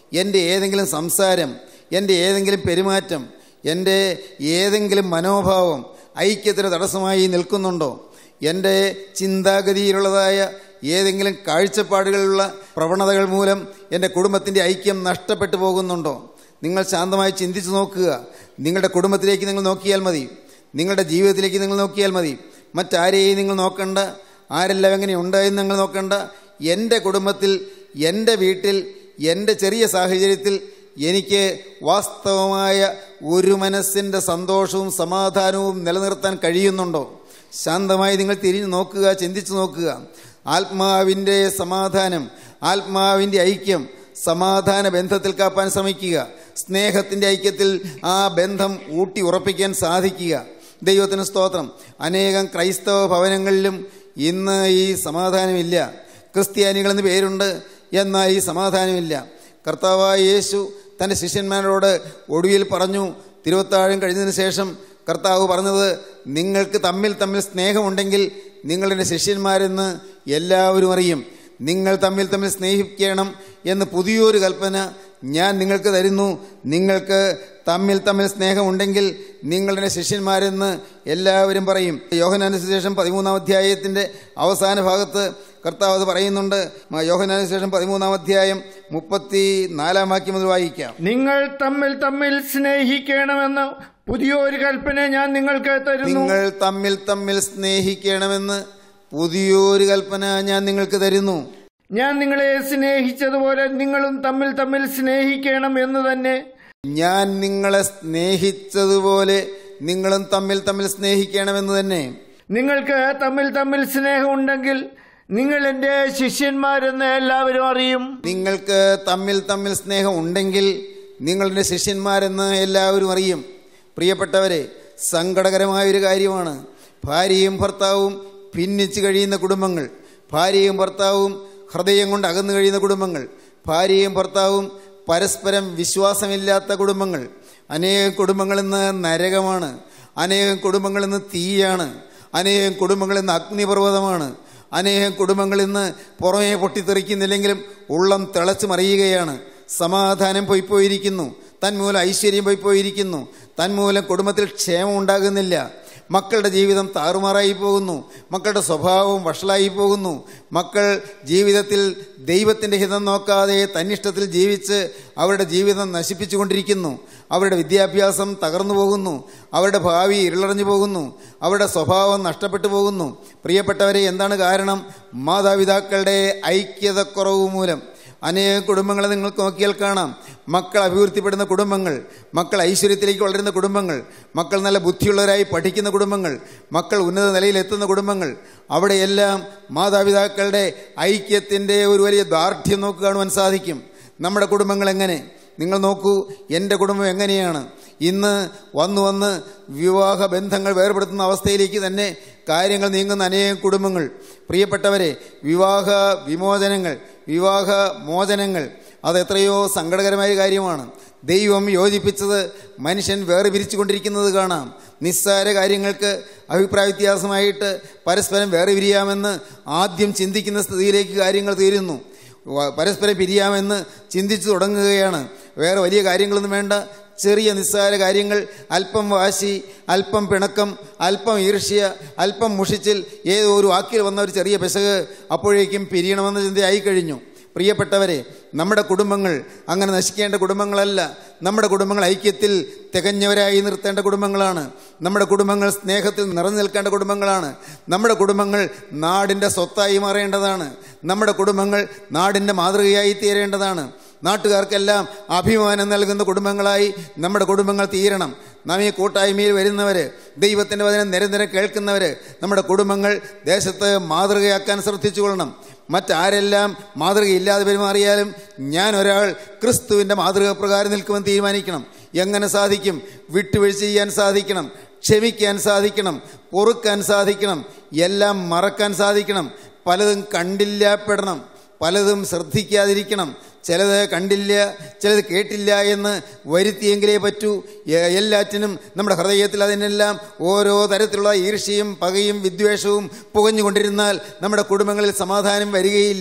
എൻ്റെ ഏതെങ്കിലും സംസാരം എൻ്റെ ഏതെങ്കിലും പെരുമാറ്റം എൻ്റെ ഏതെങ്കിലും മനോഭാവം ഐക്യത്തിന് തടസ്സമായി നിൽക്കുന്നുണ്ടോ എൻ്റെ ചിന്താഗതിയിലുള്ളതായ ഏതെങ്കിലും കാഴ്ചപ്പാടുകളുള്ള പ്രവണതകൾ മൂലം എൻ്റെ കുടുംബത്തിൻ്റെ ഐക്യം നഷ്ടപ്പെട്ടു പോകുന്നുണ്ടോ നിങ്ങൾ ശാന്തമായി ചിന്തിച്ചു നോക്കുക നിങ്ങളുടെ കുടുംബത്തിലേക്ക് നിങ്ങൾ നോക്കിയാൽ മതി നിങ്ങളുടെ ജീവിതത്തിലേക്ക് നിങ്ങൾ നോക്കിയാൽ മതി മറ്റാരെയും നിങ്ങൾ നോക്കണ്ട ആരെല്ലാം എങ്ങനെ ഉണ്ടായെന്ന് നിങ്ങൾ നോക്കണ്ട എൻ്റെ കുടുംബത്തിൽ എൻ്റെ വീട്ടിൽ എൻ്റെ ചെറിയ സാഹചര്യത്തിൽ എനിക്ക് വാസ്തവമായ ഒരു മനസ്സിൻ്റെ സന്തോഷവും സമാധാനവും നിലനിർത്താൻ കഴിയുന്നുണ്ടോ ശാന്തമായി നിങ്ങൾ തിരിഞ്ഞു നോക്കുക ചിന്തിച്ചു നോക്കുക ആത്മാവിൻ്റെ സമാധാനം ആത്മാവിൻ്റെ ഐക്യം സമാധാന ബന്ധത്തിൽ കാപ്പാൻ ശ്രമിക്കുക സ്നേഹത്തിൻ്റെ ഐക്യത്തിൽ ആ ബന്ധം ഊട്ടി ഉറപ്പിക്കാൻ സാധിക്കുക ദൈവത്തിന് സ്തോത്രം അനേകം ക്രൈസ്തവ ഭവനങ്ങളിലും ഇന്ന് ഈ സമാധാനമില്ല ക്രിസ്ത്യാനികളെന്ന് പേരുണ്ട് എന്നാൽ ഈ സമാധാനമില്ല കർത്താവായ യേശു തൻ്റെ ശിഷ്യന്മാരോട് ഒടുവിൽ പറഞ്ഞു തിരുവത്താഴം കഴിഞ്ഞതിന് ശേഷം കർത്താവ് പറഞ്ഞത് നിങ്ങൾക്ക് തമ്മിൽ തമ്മിൽ സ്നേഹമുണ്ടെങ്കിൽ നിങ്ങളുടെ ശിഷ്യന്മാരെന്ന് എല്ലാവരും അറിയും നിങ്ങൾ തമ്മിൽ തമ്മിൽ സ്നേഹിക്കണം എന്ന് പുതിയൊരു കൽപ്പന ഞാൻ നിങ്ങൾക്ക് തരുന്നു നിങ്ങൾക്ക് തമ്മിൽ തമ്മിൽ സ്നേഹമുണ്ടെങ്കിൽ നിങ്ങളുടെ ശിഷ്യന്മാരെന്ന് എല്ലാവരും പറയും യോഹനാന് ശേഷം പതിമൂന്നാം അധ്യായത്തിൻ്റെ അവസാന ഭാഗത്ത് കർത്താവ് അത് പറയുന്നുണ്ട് യോഹനാന് ശേഷം പതിമൂന്നാം അധ്യായം മുപ്പത്തി നാലാം വാക്യം മുതൽ വായിക്കാം നിങ്ങൾ തമ്മിൽ തമ്മിൽ സ്നേഹിക്കണമെന്ന് പുതിയൊരു കൽപ്പന ഞാൻ നിങ്ങൾക്ക് തരുന്നു നിങ്ങൾ തമ്മിൽ തമ്മിൽ സ്നേഹിക്കണമെന്ന് പുതിയൊരു കൽപ്പന ഞാൻ നിങ്ങൾക്ക് തരുന്നു ഞാൻ നിങ്ങളെ സ്നേഹിച്ചതുപോലെ നിങ്ങളും തമ്മിൽ തമ്മിൽ സ്നേഹിക്കണം എന്ന് തന്നെ ഞാൻ നിങ്ങളെ സ്നേഹിച്ചതുപോലെ നിങ്ങളും തമ്മിൽ തമ്മിൽ സ്നേഹിക്കണമെന്ന് തന്നെ നിങ്ങൾക്ക് തമ്മിൽ തമ്മിൽ സ്നേഹമുണ്ടെങ്കിൽ നിങ്ങൾ എൻ്റെ ശിഷ്യന്മാരെന്ന് എല്ലാവരും അറിയും നിങ്ങൾക്ക് തമ്മിൽ തമ്മിൽ സ്നേഹം ഉണ്ടെങ്കിൽ നിങ്ങളുടെ ശിഷ്യന്മാരെന്ന് എല്ലാവരും അറിയും പ്രിയപ്പെട്ടവരെ സങ്കടകരമായൊരു കാര്യമാണ് ഭാര്യയും ഭർത്താവും ഭിന്നിച്ച് കഴിയുന്ന കുടുംബങ്ങൾ ഭാര്യയും ഭർത്താവും ഹൃദയം കൊണ്ട് അകന്നു കഴിയുന്ന കുടുംബങ്ങൾ ഭാര്യയും ഭർത്താവും പരസ്പരം വിശ്വാസമില്ലാത്ത കുടുംബങ്ങൾ അനേകം കുടുംബങ്ങളിൽ നിന്ന് നരകമാണ് അനേകം കുടുംബങ്ങളിൽ നിന്ന് തീയാണ് അനേകം കുടുംബങ്ങളിൽ നിന്ന് അഗ്നിപർവ്വതമാണ് അനേകം കുടുംബങ്ങളിൽ നിന്ന് പുറമേ പൊട്ടിത്തെറിക്കുന്നില്ലെങ്കിലും ഉള്ളം തിളച്ചു മറിയുകയാണ് സമാധാനം പോയിപ്പോയിരിക്കുന്നു തന്മൂലം ഐശ്വര്യം പോയിപ്പോയിരിക്കുന്നു തന്മൂലം കുടുംബത്തിൽ ക്ഷേമം ഉണ്ടാകുന്നില്ല മക്കളുടെ ജീവിതം താറുമാറായി പോകുന്നു മക്കളുടെ സ്വഭാവം വഷളായി പോകുന്നു മക്കൾ ജീവിതത്തിൽ ദൈവത്തിൻ്റെ ഹിതം നോക്കാതെ തന്നിഷ്ടത്തിൽ ജീവിച്ച് അവരുടെ ജീവിതം നശിപ്പിച്ചുകൊണ്ടിരിക്കുന്നു അവരുടെ വിദ്യാഭ്യാസം തകർന്നു പോകുന്നു അവരുടെ ഭാവി ഇരുളറിഞ്ഞു പോകുന്നു അവരുടെ സ്വഭാവം നഷ്ടപ്പെട്ടു പോകുന്നു പ്രിയപ്പെട്ടവരെ എന്താണ് കാരണം മാതാപിതാക്കളുടെ ഐക്യതക്കുറവ് മൂലം അനേക കുടുംബങ്ങളെ നിങ്ങൾക്ക് നോക്കിയാൽ കാണാം മക്കൾ അഭിവൃദ്ധിപ്പെടുന്ന കുടുംബങ്ങൾ മക്കൾ ഐശ്വര്യത്തിലേക്ക് വളരുന്ന കുടുംബങ്ങൾ മക്കൾ നല്ല ബുദ്ധിയുള്ളവരായി പഠിക്കുന്ന കുടുംബങ്ങൾ മക്കൾ ഉന്നത നിലയിൽ എത്തുന്ന കുടുംബങ്ങൾ അവിടെയെല്ലാം മാതാപിതാക്കളുടെ ഐക്യത്തിൻ്റെ ഒരു വലിയ ദാർഢ്യം നോക്കി കാണുവാൻ സാധിക്കും നമ്മുടെ കുടുംബങ്ങൾ എങ്ങനെ നിങ്ങൾ നോക്കൂ എൻ്റെ കുടുംബം എങ്ങനെയാണ് ഇന്ന് വന്നു വന്ന് വിവാഹ ബന്ധങ്ങൾ വേർപെടുത്തുന്ന അവസ്ഥയിലേക്ക് തന്നെ കാര്യങ്ങൾ നീങ്ങുന്ന അനേകം കുടുംബങ്ങൾ പ്രിയപ്പെട്ടവരെ വിവാഹ വിമോചനങ്ങൾ വിവാഹ മോചനങ്ങൾ അത് എത്രയോ സങ്കടകരമായ കാര്യമാണ് ദൈവം യോജിപ്പിച്ചത് മനുഷ്യൻ വേറെ പിരിച്ചുകൊണ്ടിരിക്കുന്നത് കാണാം നിസ്സാര കാര്യങ്ങൾക്ക് അഭിപ്രായ വ്യത്യാസമായിട്ട് പരസ്പരം വേറെ പിരിയാമെന്ന് ആദ്യം ചിന്തിക്കുന്ന സ്ഥിതിയിലേക്ക് കാര്യങ്ങൾ തീരുന്നു വ- പരസ്പരം പിരിയാമെന്ന് ചിന്തിച്ചു തുടങ്ങുകയാണ് വേറെ വലിയ കാര്യങ്ങളൊന്നും വേണ്ട ചെറിയ നിസ്സാര കാര്യങ്ങൾ അല്പം വാശി അല്പം പിണക്കം അല്പം ഈർഷ്യ അല്പം മുഷിച്ചിൽ ഏതോ ഒരു വാക്കിൽ വന്ന ഒരു ചെറിയ പിശക് അപ്പോഴേക്കും പിരിയണമെന്ന ചിന്തയായി കഴിഞ്ഞു പ്രിയപ്പെട്ടവരെ നമ്മുടെ കുടുംബങ്ങൾ അങ്ങനെ നശിക്കേണ്ട കുടുംബങ്ങളല്ല നമ്മുടെ കുടുംബങ്ങൾ ഐക്യത്തിൽ തികഞ്ഞവരായി നിർത്തേണ്ട കുടുംബങ്ങളാണ് നമ്മുടെ കുടുംബങ്ങൾ സ്നേഹത്തിൽ നിറഞ്ഞു നിൽക്കേണ്ട കുടുംബങ്ങളാണ് നമ്മുടെ കുടുംബങ്ങൾ നാടിൻ്റെ സ്വത്തായി മാറേണ്ടതാണ് നമ്മുടെ കുടുംബങ്ങൾ നാടിൻ്റെ മാതൃകയായി തീരേണ്ടതാണ് നാട്ടുകാർക്കെല്ലാം അഭിമാനം നൽകുന്ന കുടുംബങ്ങളായി നമ്മുടെ കുടുംബങ്ങൾ തീരണം നാം ഈ കൂട്ടായ്മയിൽ വരുന്നവർ ദൈവത്തിൻ്റെ വചനം നിരന്തരം കേൾക്കുന്നവർ നമ്മുടെ കുടുംബങ്ങൾ ദേശത്ത് മാതൃകയാക്കാൻ ശ്രദ്ധിച്ചുകൊള്ളണം മറ്റാരെല്ലാം മാതൃകയില്ലാതെ പെരുമാറിയാലും ഞാൻ ഒരാൾ ക്രിസ്തുവിൻ്റെ മാതൃക പ്രകാരം നിൽക്കുമെന്ന് തീരുമാനിക്കണം എങ്ങനെ സാധിക്കും വിട്ടുവീഴ്ച ചെയ്യാൻ സാധിക്കണം ക്ഷമിക്കാൻ സാധിക്കണം പൊറുക്കാൻ സാധിക്കണം എല്ലാം മറക്കാൻ സാധിക്കണം പലതും കണ്ടില്ലാപ്പെടണം പലതും ശ്രദ്ധിക്കാതിരിക്കണം ചിലത് കണ്ടില്ല ചിലത് കേട്ടില്ല എന്ന് വരുത്തിയെങ്കിലേ പറ്റൂ എ- എല്ലാറ്റിനും നമ്മുടെ ഹൃദയത്തിൽ അതിനെല്ലാം ഓരോ തരത്തിലുള്ള ഈർഷ്യയും പകയും വിദ്വേഷവും പുകഞ്ഞുകൊണ്ടിരുന്നാൽ നമ്മുടെ കുടുംബങ്ങളിൽ സമാധാനം വരികയില്ല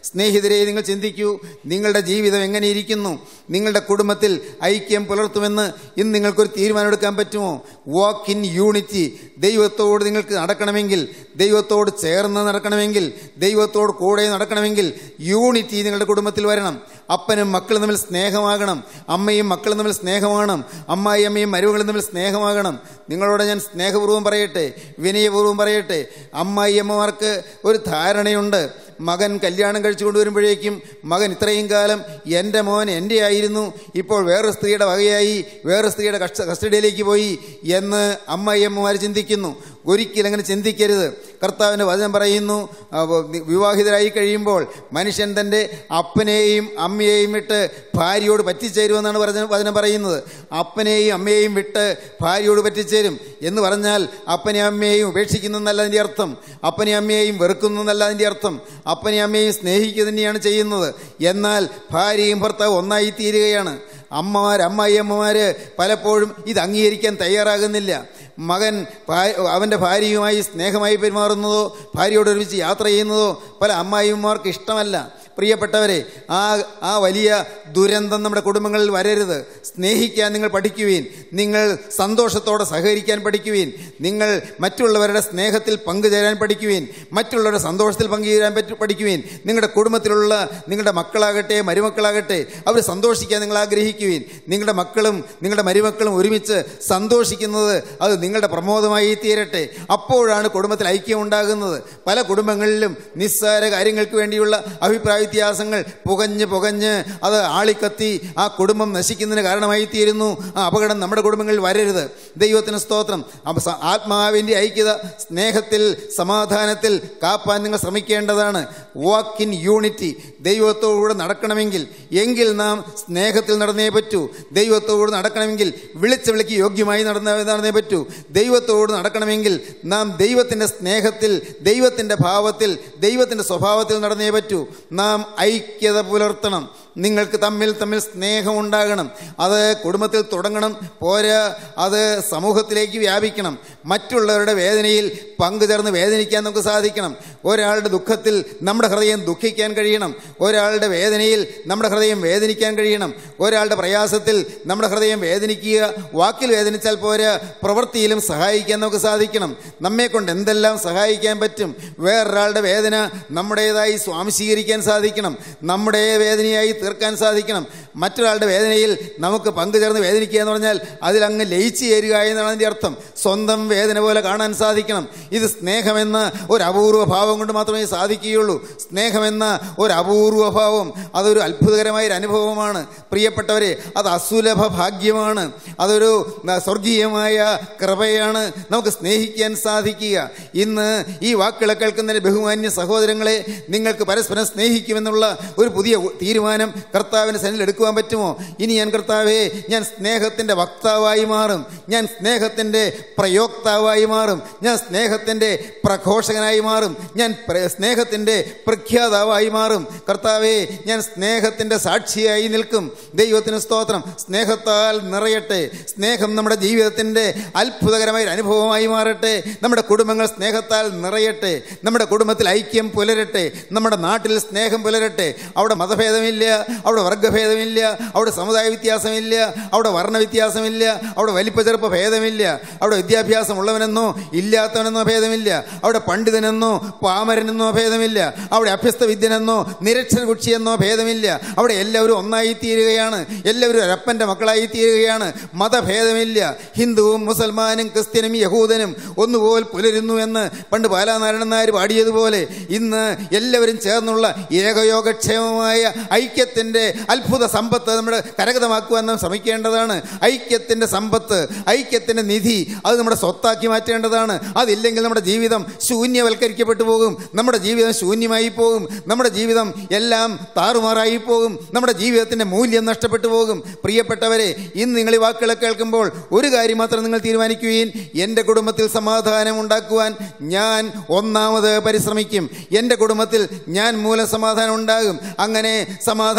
സ്നേഹിതരെ നിങ്ങൾ ചിന്തിക്കൂ നിങ്ങളുടെ ജീവിതം എങ്ങനെ ഇരിക്കുന്നു നിങ്ങളുടെ കുടുംബത്തിൽ ഐക്യം പുലർത്തുമെന്ന് ഇന്ന് നിങ്ങൾക്കൊരു തീരുമാനമെടുക്കാൻ പറ്റുമോ വാക്ക് ഇൻ യൂണിറ്റി ദൈവത്തോട് നിങ്ങൾക്ക് നടക്കണമെങ്കിൽ ദൈവത്തോട് ചേർന്ന് നടക്കണമെങ്കിൽ ദൈവത്തോട് കൂടെ നടക്കണമെങ്കിൽ യൂണിറ്റി നിങ്ങളുടെ കുടുംബത്തിൽ വരണം അപ്പനും മക്കളും തമ്മിൽ സ്നേഹമാകണം അമ്മയും മക്കളും തമ്മിൽ സ്നേഹമാകണം അമ്മായി അമ്മയും മരുമകളും തമ്മിൽ സ്നേഹമാകണം നിങ്ങളോട് ഞാൻ സ്നേഹപൂർവ്വം പറയട്ടെ വിനയപൂർവ്വം പറയട്ടെ അമ്മായി അമ്മമാർക്ക് ഒരു ധാരണയുണ്ട് മകൻ കല്യാണം കഴിച്ചു കൊണ്ടുവരുമ്പോഴേക്കും മകൻ ഇത്രയും കാലം എൻ്റെ മോൻ എൻ്റെ ആയിരുന്നു ഇപ്പോൾ വേറൊരു സ്ത്രീയുടെ വകയായി വേറെ സ്ത്രീയുടെ കസ്റ്റ കസ്റ്റഡിയിലേക്ക് പോയി എന്ന് അമ്മായിയമ്മമാർ ചിന്തിക്കുന്നു ഒരിക്കലും അങ്ങനെ ചിന്തിക്കരുത് കർത്താവിൻ്റെ വചനം പറയുന്നു ആ, വ- വിവാഹിതരായി കഴിയുമ്പോൾ മനുഷ്യൻ തൻ്റെ അപ്പനെയും അമ്മയെയും വിട്ട് ഭാര്യയോട് പറ്റിച്ചേരുമെന്നാണ് പറഞ്ഞ വചനം പറയുന്നത് അപ്പനെയും അമ്മയെയും വിട്ട് ഭാര്യയോട് പറ്റിച്ചേരും എന്ന് പറഞ്ഞാൽ അപ്പനെയും അമ്മയെയും ഉപേക്ഷിക്കുന്നു എന്നല്ല അതിൻ്റെ അർത്ഥം അപ്പനെയും അമ്മയെയും വെറുക്കുന്നു എന്നല്ല അതിൻ്റെ അർത്ഥം അപ്പനെയും അമ്മയെയും സ്നേഹിക്കുക തന്നെയാണ് ചെയ്യുന്നത് എന്നാൽ ഭാര്യയും ഭർത്താവ് ഒന്നായി തീരുകയാണ് അമ്മമാർ അമ്മായി അമ്മമാര് പലപ്പോഴും ഇത് അംഗീകരിക്കാൻ തയ്യാറാകുന്നില്ല മകൻ ഭാ- അവൻ്റെ ഭാര്യയുമായി സ്നേഹമായി പെരുമാറുന്നതോ ഭാര്യയോട് ഒരുമിച്ച് യാത്ര ചെയ്യുന്നതോ പല അമ്മായിമാർക്ക് ഇഷ്ടമല്ല പ്രിയപ്പെട്ടവരെ ആ ആ വലിയ ദുരന്തം നമ്മുടെ കുടുംബങ്ങളിൽ വരരുത് സ്നേഹിക്കാൻ നിങ്ങൾ പഠിക്കുവീൻ നിങ്ങൾ സന്തോഷത്തോടെ സഹകരിക്കാൻ പഠിക്കുവീൻ നിങ്ങൾ മറ്റുള്ളവരുടെ സ്നേഹത്തിൽ പങ്കുചേരാൻ പഠിക്കുവീൻ മറ്റുള്ളവരുടെ സന്തോഷത്തിൽ പങ്കുചേരാൻ പറ്റു പഠിക്കുവീൻ നിങ്ങളുടെ കുടുംബത്തിലുള്ള നിങ്ങളുടെ മക്കളാകട്ടെ മരുമക്കളാകട്ടെ അവർ സന്തോഷിക്കാൻ നിങ്ങൾ ആഗ്രഹിക്കുവീൻ നിങ്ങളുടെ മക്കളും നിങ്ങളുടെ മരുമക്കളും ഒരുമിച്ച് സന്തോഷിക്കുന്നത് അത് നിങ്ങളുടെ പ്രമോദമായി തീരട്ടെ അപ്പോഴാണ് കുടുംബത്തിൽ ഐക്യം ഉണ്ടാകുന്നത് പല കുടുംബങ്ങളിലും നിസ്സാര കാര്യങ്ങൾക്ക് വേണ്ടിയുള്ള അഭിപ്രായ വ്യത്യാസങ്ങൾ പുകഞ്ഞ് പുകഞ്ഞ് അത് ആളിക്കത്തി ആ കുടുംബം നശിക്കുന്നതിന് കാരണമായി തീരുന്നു ആ അപകടം നമ്മുടെ കുടുംബങ്ങളിൽ വരരുത് ദൈവത്തിന് സ്തോത്രം അപ്പ സ- ആത്മാവിൻ്റെ ഐക്യത സ്നേഹത്തിൽ സമാധാനത്തിൽ കാപ്പാൻ നിങ്ങൾ ശ്രമിക്കേണ്ടതാണ് വാക്ക് ഇൻ യൂണിറ്റി ദൈവത്തോടുകൂടെ നടക്കണമെങ്കിൽ എങ്കിൽ നാം സ്നേഹത്തിൽ നടന്നേ പറ്റൂ ദൈവത്തോട് നടക്കണമെങ്കിൽ വിളിച്ച് വിളിക്ക് യോഗ്യമായി നടന്ന നടന്നേ പറ്റൂ ദൈവത്തോട് നടക്കണമെങ്കിൽ നാം ദൈവത്തിൻ്റെ സ്നേഹത്തിൽ ദൈവത്തിൻ്റെ ഭാവത്തിൽ ദൈവത്തിൻ്റെ സ്വഭാവത്തിൽ നടന്നേ പറ്റൂ നാം ഐക്യത പുലർത്തണം നിങ്ങൾക്ക് തമ്മിൽ തമ്മിൽ സ്നേഹം ഉണ്ടാകണം അത് കുടുംബത്തിൽ തുടങ്ങണം പോരാ അത് സമൂഹത്തിലേക്ക് വ്യാപിക്കണം മറ്റുള്ളവരുടെ വേദനയിൽ പങ്കുചേർന്ന് വേദനിക്കാൻ നമുക്ക് സാധിക്കണം ഒരാളുടെ ദുഃഖത്തിൽ നമ്മുടെ ഹൃദയം ദുഃഖിക്കാൻ കഴിയണം ഒരാളുടെ വേദനയിൽ നമ്മുടെ ഹൃദയം വേദനിക്കാൻ കഴിയണം ഒരാളുടെ പ്രയാസത്തിൽ നമ്മുടെ ഹൃദയം വേദനിക്കുക വാക്കിൽ വേദനിച്ചാൽ പോരാ പ്രവൃത്തിയിലും സഹായിക്കാൻ നമുക്ക് സാധിക്കണം നമ്മെ കൊണ്ട് എന്തെല്ലാം സഹായിക്കാൻ പറ്റും വേറൊരാളുടെ വേദന നമ്മുടേതായി സ്വാംശീകരിക്കാൻ സാധിക്കണം നമ്മുടെ വേദനയായി തീർക്കാൻ സാധിക്കണം മറ്റൊരാളുടെ വേദനയിൽ നമുക്ക് പങ്കുചേർന്ന് വേദനിക്കുക എന്ന് പറഞ്ഞാൽ അതിലങ്ങ് ലയിച്ചു ചേരുക എന്നാണ് അതിൻ്റെ അർത്ഥം സ്വന്തം വേദന പോലെ കാണാൻ സാധിക്കണം ഇത് സ്നേഹമെന്ന ഒരു അപൂർവ ഭാവം കൊണ്ട് മാത്രമേ സാധിക്കുകയുള്ളൂ സ്നേഹമെന്ന ഒരു അപൂർവ ഭാവം അതൊരു അത്ഭുതകരമായ ഒരു അനുഭവമാണ് പ്രിയപ്പെട്ടവരെ അത് അസുലഭ ഭാഗ്യമാണ് അതൊരു ന- സ്വർഗീയമായ കൃപയാണ് നമുക്ക് സ്നേഹിക്കാൻ സാധിക്കുക ഇന്ന് ഈ വാക്കുകളെ കേൾക്കുന്ന ബഹുമാന്യ സഹോദരങ്ങളെ നിങ്ങൾക്ക് പരസ്പരം സ്നേഹിക്കുമെന്നുള്ള ഒരു പുതിയ തീരുമാനം കർത്താവിൻ്റെ സന്നിൽ എടുക്കുവാൻ പറ്റുമോ ഇനി ഞാൻ കർത്താവെ ഞാൻ സ്നേഹത്തിൻ്റെ വക്താവായി മാറും ഞാൻ സ്നേഹത്തിൻ്റെ പ്രയോക്താവായി മാറും ഞാൻ സ്നേഹത്തിൻ്റെ പ്രഘോഷകനായി മാറും ഞാൻ പ്ര- സ്നേഹത്തിൻ്റെ പ്രഖ്യാതാവായി മാറും കർത്താവെ ഞാൻ സ്നേഹത്തിൻ്റെ സാക്ഷിയായി നിൽക്കും ദൈവത്തിന് സ്തോത്രം സ്നേഹത്താൽ നിറയട്ടെ സ്നേഹം നമ്മുടെ ജീവിതത്തിൻ്റെ അത്ഭുതകരമായ ഒരു അനുഭവമായി മാറട്ടെ നമ്മുടെ കുടുംബങ്ങൾ സ്നേഹത്താൽ നിറയട്ടെ നമ്മുടെ കുടുംബത്തിൽ ഐക്യം പുലരട്ടെ നമ്മുടെ നാട്ടിൽ സ്നേഹം പുലരട്ടെ അവിടെ മതഭേദമില്ല അവിടെ വർഗഭേദമില്ല അവിടെ സമുദായ വ്യത്യാസമില്ല അവിടെ വർണ്ണ വ്യത്യാസമില്ല അവിടെ വലിപ്പ ചെറുപ്പ ഭേദമില്ല അവിടെ വിദ്യാഭ്യാസം ഉള്ളവനെന്നോ ഇല്ലാത്തവനെന്നോ ഭേദമില്ല അവിടെ പണ്ഡിതനെന്നോ പാമരനെന്നോ ഭേദമില്ല അവിടെ അഭ്യസ്ത വിദ്യനെന്നോ നിരക്ഷര കുക്ഷിയെന്നോ ഭേദമില്ല അവിടെ എല്ലാവരും ഒന്നായി തീരുകയാണ് എല്ലാവരും ഒരപ്പൻ്റെ മക്കളായി തീരുകയാണ് മതഭേദമില്ല ഹിന്ദുവും മുസൽമാനും ക്രിസ്ത്യനും യഹൂദനും ഒന്നുപോൽ പുലരുന്നു എന്ന് പണ്ട് ബാലാനാരായണൻ നായർ പാടിയതുപോലെ ഇന്ന് എല്ലാവരും ചേർന്നുള്ള ഏകയോഗക്ഷേമമായ ഐക്യത്തിൻ്റെ അത്ഭുത സമ്പത്ത് നമ്മുടെ കരഗതമാക്കുവാൻ നാം ശ്രമിക്കേണ്ടതാണ് ഐക്യത്തിൻ്റെ സമ്പത്ത് ഐക്യത്തിൻ്റെ നിധി അത് നമ്മുടെ സ്വത്താക്കി മാറ്റേണ്ടതാണ് അതില്ലെങ്കിൽ നമ്മുടെ ജീവിതം ശൂന്യവൽക്കരിക്കപ്പെട്ടു പോകും നമ്മുടെ ജീവിതം ശൂന്യമായി പോകും നമ്മുടെ ജീവിതം എല്ലാം താറുമാറായി പോകും നമ്മുടെ ജീവിതത്തിൻ്റെ മൂല്യം നഷ്ടപ്പെട്ടു പോകും പ്രിയപ്പെട്ടവരെ ഇന്ന് നിങ്ങൾ ഈ വാക്കുകളെ കേൾക്കുമ്പോൾ ഒരു കാര്യം മാത്രം നിങ്ങൾ തീരുമാനിക്കുകയും എൻ്റെ കുടുംബത്തിൽ സമാധാനം ഉണ്ടാക്കുവാൻ ഞാൻ ഒന്നാമത് പരിശ്രമിക്കും എൻ്റെ കുടുംബത്തിൽ ഞാൻ മൂലം സമാധാനം ഉണ്ടാകും അങ്ങനെ സമാധാനം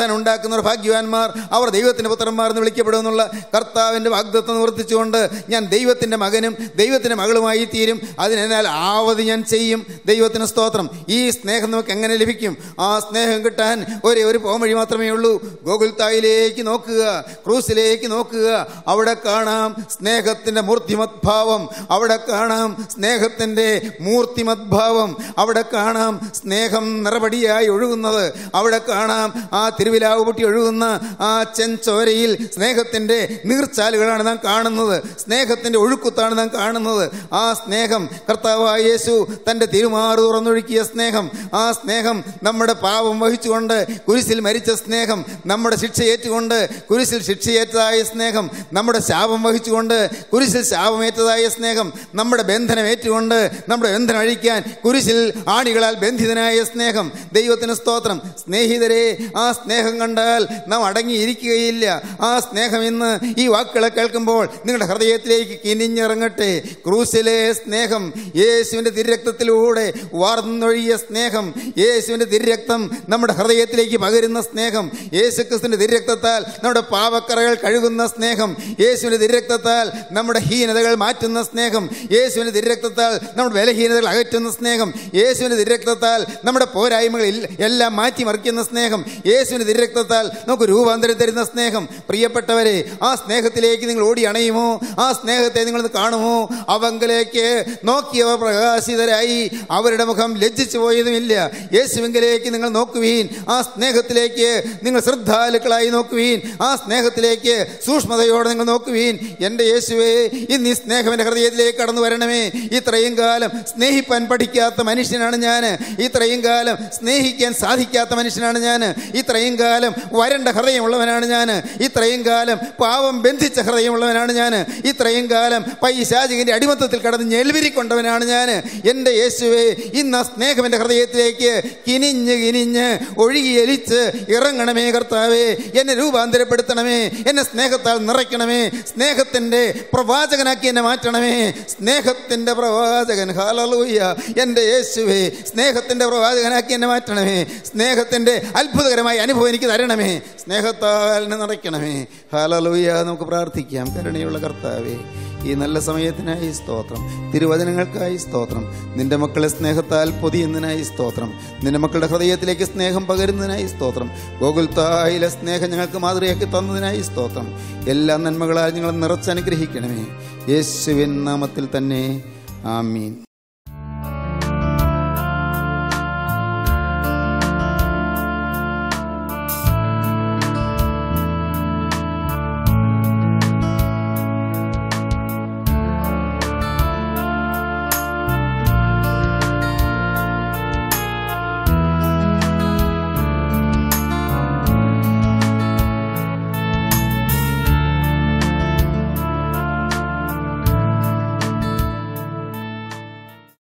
സമാധാനം ഉണ്ടാക്കുന്നവർ ഭാഗ്യവാന്മാർ അവർ ദൈവത്തിൻ്റെ പുത്രന്മാർ എന്ന് വിളിക്കപ്പെടുമെന്നുള്ള കർത്താവിൻ്റെ വാഗ്ദത്വം നിവർത്തിച്ചുകൊണ്ട് ഞാൻ ദൈവത്തിൻ്റെ മകനും ദൈവത്തിൻ്റെ മകളുമായി തീരും അതിനെന്നാൽ ആവത് ഞാൻ ചെയ്യും ദൈവത്തിന് സ്തോത്രം ഈ സ്നേഹം നമുക്ക് എങ്ങനെ ലഭിക്കും ആ സ്നേഹം കിട്ടാൻ ഒരേ ഒരു പോംവഴി മാത്രമേ ഉള്ളൂ ഗോകുൽത്തായിലേക്ക് നോക്കുക ക്രൂസിലേക്ക് നോക്കുക അവിടെ കാണാം സ്നേഹത്തിൻ്റെ മൂർത്തിമത്ഭാവം അവിടെ കാണാം സ്നേഹത്തിൻ്റെ മൂർത്തിമത്ഭാവം അവിടെ കാണാം സ്നേഹം നിറപടിയായി ഒഴുകുന്നത് അവിടെ കാണാം ആ തിരുവിലാവ് പൊട്ടി ഒഴുകുന്ന ആ ചെഞ്ചോരയിൽ സ്നേഹത്തിൻ്റെ നീർച്ചാലുകളാണ് നാം കാണുന്നത് സ്നേഹത്തിൻ്റെ ഒഴുക്കുത്താണ് നാം കാണുന്നത് ആ സ്നേഹം കർത്താവായ യേശു തൻ്റെ തിരുമാറ് തുറന്നൊഴുക്കിയ സ്നേഹം ആ സ്നേഹം നമ്മുടെ പാപം വഹിച്ചുകൊണ്ട് കുരിശിൽ മരിച്ച സ്നേഹം നമ്മുടെ ശിക്ഷയേറ്റുകൊണ്ട് കുരിശിൽ ശിക്ഷയേറ്റതായ സ്നേഹം നമ്മുടെ ശാപം വഹിച്ചുകൊണ്ട് കുരിശിൽ ശാപമേറ്റതായ സ്നേഹം നമ്മുടെ ബന്ധനം ഏറ്റുകൊണ്ട് നമ്മുടെ ബന്ധനം അഴിക്കാൻ കുരിശിൽ ആണികളാൽ ബന്ധിതനായ സ്നേഹം ദൈവത്തിന് സ്തോത്രം സ്നേഹിതരെ ആ സ്നേഹം കണ്ടാൽ നാം അടങ്ങിയിരിക്കുകയില്ല ആ സ്നേഹം ഇന്ന് ഈ വാക്കുകളെ കേൾക്കുമ്പോൾ നിങ്ങളുടെ ഹൃദയത്തിലേക്ക് കിനിഞ്ഞിറങ്ങട്ടെ ക്രൂസിലെ സ്നേഹം യേശുവിൻ്റെ തിരക്തത്തിലൂടെ വാർന്നൊഴിയ സ്നേഹം യേശുവിൻ്റെ തിരക്തം നമ്മുടെ ഹൃദയത്തിലേക്ക് പകരുന്ന സ്നേഹം യേശുക്രിസ്തുവിൻ്റെ തിരക്തത്താൽ നമ്മുടെ പാവക്കറകൾ കഴുകുന്ന സ്നേഹം യേശുവിൻ്റെ തിരക്തത്താൽ നമ്മുടെ ഹീനതകൾ മാറ്റുന്ന സ്നേഹം യേശുവിൻ്റെ തിരക്തത്താൽ നമ്മുടെ ബലഹീനതകൾ അകറ്റുന്ന സ്നേഹം യേശുവിൻ്റെ തിരക്തത്താൽ നമ്മുടെ പോരായ്മകൾ ഇല്ല- എല്ലാം മാറ്റിമറിക്കുന്ന സ്നേഹം യേശുവിൻ്റെ തിരക്തത്താൽ നമുക്ക് രൂപാന്തരം തരുന്ന സ്നേഹം പ്രിയപ്പെട്ടവരെ ആ സ്നേഹത്തിലേക്ക് നിങ്ങൾ ഓടി അണയുമോ ആ സ്നേഹത്തെ നിങ്ങൾ കാണുമോ അവങ്കിലേക്ക് നോക്കിയവർ പ്രകാശിതരായി അവരുടെ മുഖം ലജ്ജിച്ചു പോയതുമില്ല യേശുവിങ്കിലേക്ക് നിങ്ങൾ നോക്കുവീൻ ആ സ്നേഹത്തിലേക്ക് നിങ്ങൾ ശ്രദ്ധാലുക്കളായി നോക്കുവീൻ ആ സ്നേഹത്തിലേക്ക് സൂക്ഷ്മതയോടെ നിങ്ങൾ നോക്കുവീൻ എൻ്റെ യേശുവേ ഇന്ന് ഈ സ്നേഹം എൻ്റെ ഹൃദയത്തിലേക്ക് കടന്നു വരണമേ ഇത്രയും കാലം സ്നേഹിപ്പാൻ പഠിക്കാത്ത മനുഷ്യനാണ് ഞാൻ ഇത്രയും കാലം സ്നേഹിക്കാൻ സാധിക്കാത്ത മനുഷ്യനാണ് ഞാൻ ഇത്രയും കാലം വരണ്ട ഹൃദയമുള്ളവനാണ് ഞാൻ ഇത്രയും കാലം പാവം ബന്ധിച്ച ഹൃദയമുള്ളവനാണ് ഞാൻ ഇത്രയും കാലം പൈശാചികന്റെ അടിമത്തത്തിൽ കടന്ന് ഞെൽവിരി കൊണ്ടവനാണ് ഞാൻ എൻ്റെ യേശുവേ ഇന്ന് ആ സ്നേഹം എൻ്റെ ഹൃദയത്തിലേക്ക് കിനിഞ്ഞ് കിനിഞ്ഞ് ഒഴുകിയലിച്ച് ഇറങ്ങണമേ കർത്താവേ എന്നെ രൂപാന്തരപ്പെടുത്തണമേ എന്നെ സ്നേഹത്താൽ നിറയ്ക്കണമേ സ്നേഹത്തിൻ്റെ പ്രവാചകനാക്കി എന്നെ മാറ്റണമേ സ്നേഹത്തിൻ്റെ പ്രവാചകൻ ഹാലലൂയ എൻ്റെ യേശുവേ സ്നേഹത്തിൻ്റെ പ്രവാചകനാക്കി എന്നെ മാറ്റണമേ സ്നേഹത്തിൻ്റെ അത്ഭുതകരമായ അനുഭവം എനിക്ക് തരണമേ സ്നേഹത്താൽ എന്നെ നിറയ്ക്കണമേ ഹാലലൂയ നമുക്ക് പ്രാർത്ഥിക്കാം കരുണയുള്ള കർത്താവേ ഈ നല്ല സമയത്തിനായി സ്തോത്രം തിരുവചനങ്ങൾക്കായി സ്തോത്രം നിന്റെ മക്കളെ സ്നേഹത്താൽ പൊതിയുന്നതിനായി സ്തോത്രം നിന്റെ മക്കളുടെ ഹൃദയത്തിലേക്ക് സ്നേഹം പകരുന്നതിനായി സ്തോത്രം ഗോകുൽത്തായിലെ സ്നേഹം ഞങ്ങൾക്ക് മാതൃകയാക്കി തന്നതിനായി സ്തോത്രം എല്ലാ നന്മകളാൽ ഞങ്ങൾ നിറച്ചനുഗ്രഹിക്കണമേ യേശുവിൻ നാമത്തിൽ തന്നെ ആമീൻ